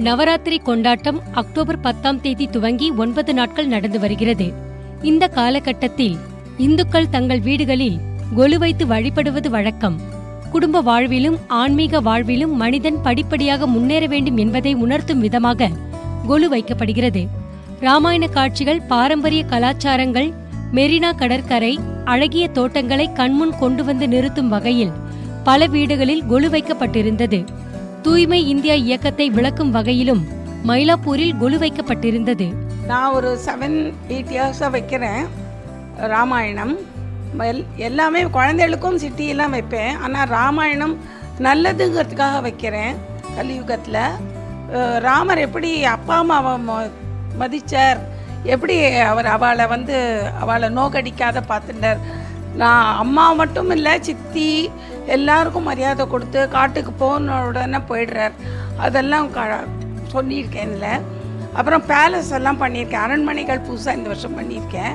நவராத்திரி கொண்டாட்டம் அக்டோபர் பத்தாம் தேதி துவங்கி ஒன்பது நாட்கள் நடந்து வருகிறது இந்த காலகட்டத்தில் இந்துக்கள் தங்கள் வீடுகளில் கொலு வைத்து வழிபடுவது வழக்கம் குடும்ப வாழ்விலும் ஆன்மீக வாழ்விலும் மனிதன் படிப்படியாக முன்னேற வேண்டும் என்பதை உணர்த்தும் விதமாக கொலு வைக்கப்படுகிறது ராமாயண காட்சிகள் பாரம்பரிய கலாச்சாரங்கள் மெரினா கடற்கரை அழகிய தோட்டங்களை கண்முன் கொண்டு வந்து நிறுத்தும் வகையில் பல வீடுகளில் கொலு வைக்கப்பட்டிருந்தது தூய்மை இந்தியா இயக்கத்தை விளக்கும் வகையிலும் மயிலாப்பூரில் கொலு வைக்கப்பட்டிருந்தது நான் ஒரு செவன் எயிட் இயர்ஸாக வைக்கிறேன் ராமாயணம் எல் எல்லாமே குழந்தைகளுக்கும் சிட்டியெல்லாம் வைப்பேன் ஆனால் ராமாயணம் நல்லதுங்கிறதுக்காக வைக்கிறேன் கலியுகத்தில் அஹ் ராமர் எப்படி அப்பா அம்மாவை ம- மதிச்சார் எப்படி அவர் அவளை வந்து அவளை நோக்கடிக்காத பார்த்துட்டார் நான் அம்மா மட்டும் இல்லை சித்தி எல்லாருக்கும் மரியாதை கொடுத்து காட்டுக்கு போன உடனே போயிடுறார் அதெல்லாம் க சொல்லியிருக்கேன்ல அப்புறம் பேலஸ் எல்லாம் பண்ணியிருக்கேன் அரண்மனைகள் புதுசாக இந்த வருஷம் பண்ணியிருக்கேன்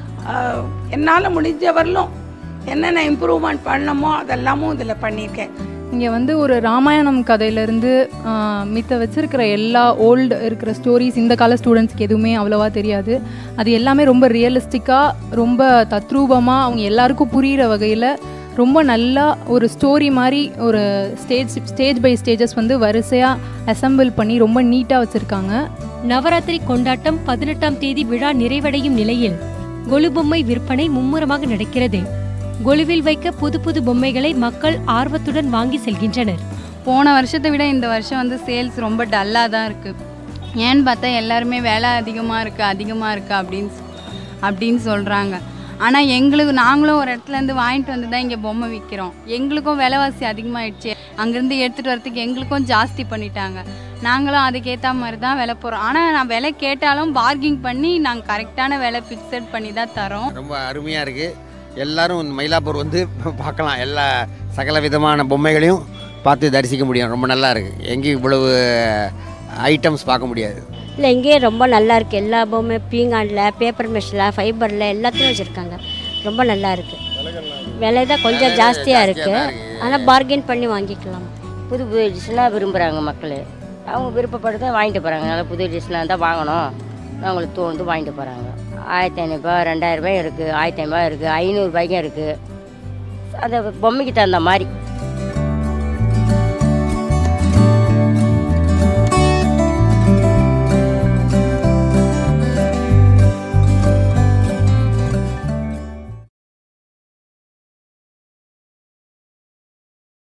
என்னால் முடிஞ்சவரையிலும் என்னென்ன இம்ப்ரூவ்மெண்ட் பண்ணணுமோ அதெல்லாமும் இதில் பண்ணியிருக்கேன் இங்கே வந்து ஒரு ராமாயணம் கதையிலேருந்து மித்த வச்சிருக்கிற எல்லா ஓல்டு இருக்கிற ஸ்டோரிஸ் இந்த கால ஸ்டூடெண்ட்ஸ்க்கு எதுவுமே அவ்வளோவா தெரியாது அது எல்லாமே ரொம்ப ரியலிஸ்டிக்காக ரொம்ப தத்ரூபமாக அவங்க எல்லாருக்கும் புரிகிற வகையில் ரொம்ப நல்லா ஒரு ஸ்டோரி மாதிரி ஒரு ஸ்டேஜ் ஸ்டேஜ் பை ஸ்டேஜஸ் வந்து வரிசையாக அசெம்பிள் பண்ணி ரொம்ப நீட்டாக வச்சுருக்காங்க நவராத்திரி கொண்டாட்டம் பதினெட்டாம் தேதி விழா நிறைவடையும் நிலையில் கொலு பொம்மை விற்பனை மும்முரமாக நடக்கிறது கொலுவில் வைக்க புது புது பொம்மைகளை மக்கள் ஆர்வத்துடன் வாங்கி செல்கின்றனர் போன வருஷத்தை விட இந்த வருஷம் வந்து சேல்ஸ் ரொம்ப டல்லாக தான் இருக்குது ஏன்னு பார்த்தா எல்லாருமே விலை அதிகமாக இருக்குது அதிகமாக இருக்குது அப்படின்னு சொ- அப்படின்னு சொல்கிறாங்க ஆனால் எங்களுக்கு நாங்களும் ஒரு இடத்துல இருந்து வாங்கிட்டு வந்து தான் இங்கே பொம்மை விற்கிறோம் எங்களுக்கும் விலைவாசி அதிகமாகிடுச்சு அங்கேருந்து எடுத்துகிட்டு வரதுக்கு எங்களுக்கும் ஜாஸ்தி பண்ணிட்டாங்க நாங்களும் அதுக்கேற்ற மாதிரி தான் விலை போகிறோம் ஆனால் நான் விலை கேட்டாலும் பார்கிங் பண்ணி நாங்கள் கரெக்டான விலை ஃபிக்ஸட் பண்ணி தான் தரோம் ரொம்ப அருமையாக இருக்குது எல்லாரும் மயிலாப்பூர் வந்து பார்க்கலாம் எல்லா சகல விதமான பொம்மைகளையும் பார்த்து தரிசிக்க முடியும் ரொம்ப நல்லா இருக்குது எங்கேயும் இவ்வளவு ஐட்டம்ஸ் பார்க்க முடியாது இல்லை இங்கேயே ரொம்ப நல்லா இருக்குது எல்லா பொம்மை பீங்கானில் பேப்பர் மெஷில் ஃபைபரில் எல்லாத்தையும் வச்சுருக்காங்க ரொம்ப நல்லா இருக்குது விலை தான் கொஞ்சம் விலை ஜாஸ்தியாக ஜாஸ்தியா இருக்குது தான் இருக்கு. ஆனால் பார்கெயின் பண்ணி வாங்கிக்கலாம் புது புது டிஷ்ஷெலாம் விரும்புகிறாங்க மக்கள் அவங்க விருப்பப்பட்டு வாங்கிட்டு போகிறாங்க நல்லா புது டிஷ்ஷெலாம் இருந்தால் வாங்கணும் அவங்களுக்கு தோணுது வாங்கிட்டு போகிறாங்க ஆயிரத்தி ஐநூறுரூபா ரெண்டாயிரரூபாயும் இருக்குது ஆயிரத்தி ஐநூறுபா இருக்குது ஐநூறுபாய்க்கும் இருக்குது அந்த பொம்மைக்கு தகுந்த மாதிரி